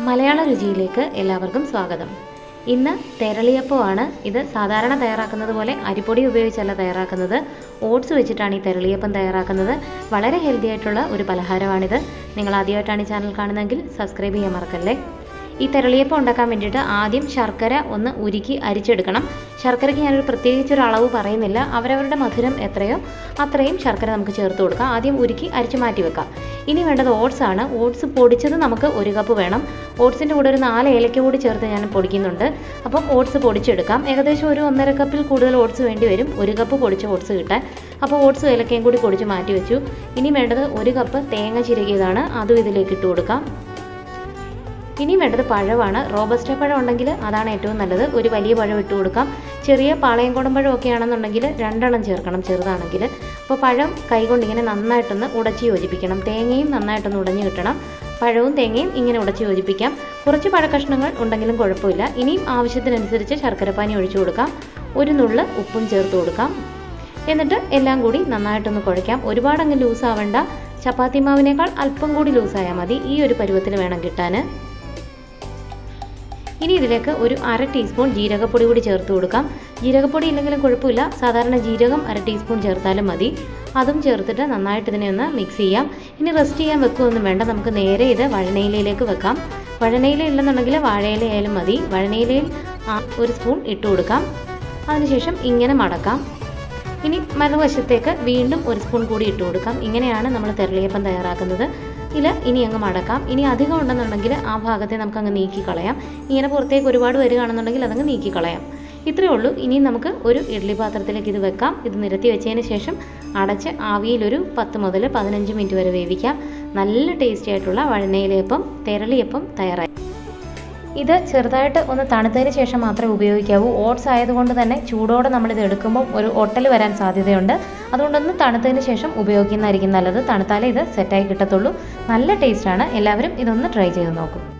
മലയാള രുചിയിലേക്ക് എല്ലാവർക്കും സ്വാഗതം ഇന്ന് തെരളിയപ്പമാണ് ഇത് സാധാരണ തയ്യാറാക്കുന്നത് പോലെ അരിപ്പൊടി ഉപയോഗിച്ചല്ല തയ്യാറാക്കുന്നത് ഓട്സ് വെച്ചിട്ടാണ് ഈ തെരളിയപ്പം തയ്യാറാക്കുന്നത് വളരെ ഹെൽത്തി ആയിട്ടുള്ള ഒരു പലഹാരമാണിത് നിങ്ങൾ ആദ്യമായിട്ടാണ് ഈ ചാനൽ കാണുന്നതെങ്കിൽ സബ്സ്ക്രൈബ് ചെയ്യാൻ മറക്കല്ലേ ഈ തെരളിയപ്പം ഉണ്ടാക്കാൻ വേണ്ടിയിട്ട് ആദ്യം ശർക്കര ഒന്ന് ഉരുക്കി അരിച്ചെടുക്കണം ശർക്കരയ്ക്ക് ഞാനൊരു പ്രത്യേകിച്ച് ഒരു അളവ് പറയുന്നില്ല അവരവരുടെ മധുരം എത്രയോ അത്രയും ശർക്കര നമുക്ക് ചേർത്ത് കൊടുക്കാം ആദ്യം ഉരുക്കി അരിച്ച് മാറ്റി വെക്കാം ഇനി വേണ്ടത് ഓട്സ് ആണ് ഓട്സ് പൊടിച്ചത് നമുക്ക് ഒരു കപ്പ് വേണം ഓട്സിൻ്റെ കൂടെ ഒരു നാല് ഏലക്ക കൂടി ചേർത്ത് ഞാൻ പൊടിക്കുന്നുണ്ട് അപ്പം ഓട്സ് പൊടിച്ചെടുക്കാം ഏകദേശം ഒരു ഒന്നര കപ്പിൽ കൂടുതൽ ഓട്സ് വേണ്ടി വരും ഒരു കപ്പ് പൊടിച്ച ഓട്സ് കിട്ടാൻ അപ്പോൾ ഓട്സും ഏലക്കയും കൂടി പൊടിച്ച് മാറ്റി വെച്ചു ഇനി വേണ്ടത് ഒരു കപ്പ് തേങ്ങ ചിരകിയതാണ് അതും ഇതിലേക്ക് ഇട്ട് കൊടുക്കാം ഇനി വേണ്ടത് പഴമാണ് റോബസ്റ്റ പഴം ഉണ്ടെങ്കിൽ അതാണ് ഏറ്റവും നല്ലത് ഒരു വലിയ പഴം ഇട്ട് കൊടുക്കാം ചെറിയ പാളയംകുടം പഴം ഒക്കെ ആണെന്നുണ്ടെങ്കിൽ രണ്ടെണ്ണം ചേർക്കണം ചെറുതാണെങ്കിൽ അപ്പോൾ പഴം കൈകൊണ്ട് ഇങ്ങനെ നന്നായിട്ടൊന്ന് ഉടച്ച് യോജിപ്പിക്കണം തേങ്ങയും നന്നായിട്ടൊന്ന് ഉടഞ്ഞു കിട്ടണം പഴവും തേങ്ങയും ഇങ്ങനെ ഉടച്ച് യോജിപ്പിക്കാം കുറച്ച് പഴക്കഷ്ണങ്ങൾ ഉണ്ടെങ്കിലും കുഴപ്പമില്ല ഇനിയും ആവശ്യത്തിനനുസരിച്ച് ശർക്കരപ്പാനി ഒഴിച്ചു കൊടുക്കാം ഒരു നുള്ള് ഉപ്പും ചേർത്ത് കൊടുക്കാം എന്നിട്ട് എല്ലാം കൂടി നന്നായിട്ടൊന്ന് കുഴയ്ക്കാം ഒരുപാടങ്ങ് ലൂസ് ആവേണ്ട ചപ്പാത്തി മാവിനേക്കാൾ അല്പം കൂടി ലൂസായാൽ മതി ഈ ഒരു പരുവത്തിൽ വേണം കിട്ടാൻ ഇനി ഇതിലേക്ക് ഒരു അര ടീസ്പൂൺ ജീരകപ്പൊടി കൂടി ചേർത്ത് കൊടുക്കാം ജീരകപ്പൊടി ഇല്ലെങ്കിലും കുഴപ്പമില്ല സാധാരണ ജീരകം അര ടീസ്പൂൺ ചേർത്താലും മതി അതും ചേർത്തിട്ട് നന്നായിട്ട് ഇതിനെ ഒന്ന് മിക്സ് ചെയ്യാം ഇനി റെസ്റ്റ് ചെയ്യാൻ വെക്കുകയൊന്നും വേണ്ട നമുക്ക് നേരെ ഇത് വഴനയിലയിലേക്ക് വെക്കാം വഴനയില ഇല്ലെന്നുണ്ടെങ്കിൽ വാഴയില ആയാലും മതി വഴനയിലയിൽ ഒരു സ്പൂൺ ഇട്ട് കൊടുക്കാം അതിനുശേഷം ഇങ്ങനെ മടക്കാം ഇനി മറുവശത്തേക്ക് വീണ്ടും ഒരു സ്പൂൺ കൂടി ഇട്ട് കൊടുക്കാം ഇങ്ങനെയാണ് നമ്മൾ തെരളിയപ്പം തയ്യാറാക്കുന്നത് ഇതിൽ ഇനി അങ്ങ് മടക്കാം ഇനി അധികം ഉണ്ടെന്നുണ്ടെങ്കിൽ ആ ഭാഗത്തെ നമുക്ക് അങ്ങ് നീക്കി കളയാം ഇങ്ങനെ പുറത്തേക്ക് ഒരുപാട് വരികയാണെന്നുണ്ടെങ്കിൽ അതങ്ങ് നീക്കി കളയാം ഇത്രയേ ഉള്ളൂ ഇനി നമുക്ക് ഒരു ഇഡ്ഡലി പാത്രത്തിലേക്ക് ഇത് വെക്കാം ഇത് നിരത്തി വെച്ചതിന് ശേഷം അടച്ച് ആവിയിലൊരു പത്ത് മുതൽ പതിനഞ്ച് മിനിറ്റ് വരെ വേവിക്കാം നല്ല ടേസ്റ്റി ആയിട്ടുള്ള വഴനയിലയപ്പം തെരളിയപ്പം തയ്യാറായി ഇത് ചെറുതായിട്ട് ഒന്ന് തണുത്തതിന് ശേഷം മാത്രമേ ഉപയോഗിക്കാവൂ ഓട്സ് ആയതുകൊണ്ട് തന്നെ ചൂടോടെ നമ്മളിത് എടുക്കുമ്പോൾ ഒരു ഒട്ടൽ വരാൻ സാധ്യതയുണ്ട് അതുകൊണ്ടൊന്ന് തണുത്തതിന് ശേഷം ഉപയോഗിക്കുന്നതായിരിക്കും നല്ലത് തണുത്താലേ ഇത് സെറ്റായി കിട്ടത്തുള്ളൂ നല്ല ടേസ്റ്റാണ് എല്ലാവരും ഇതൊന്ന് ട്രൈ ചെയ്ത് നോക്കും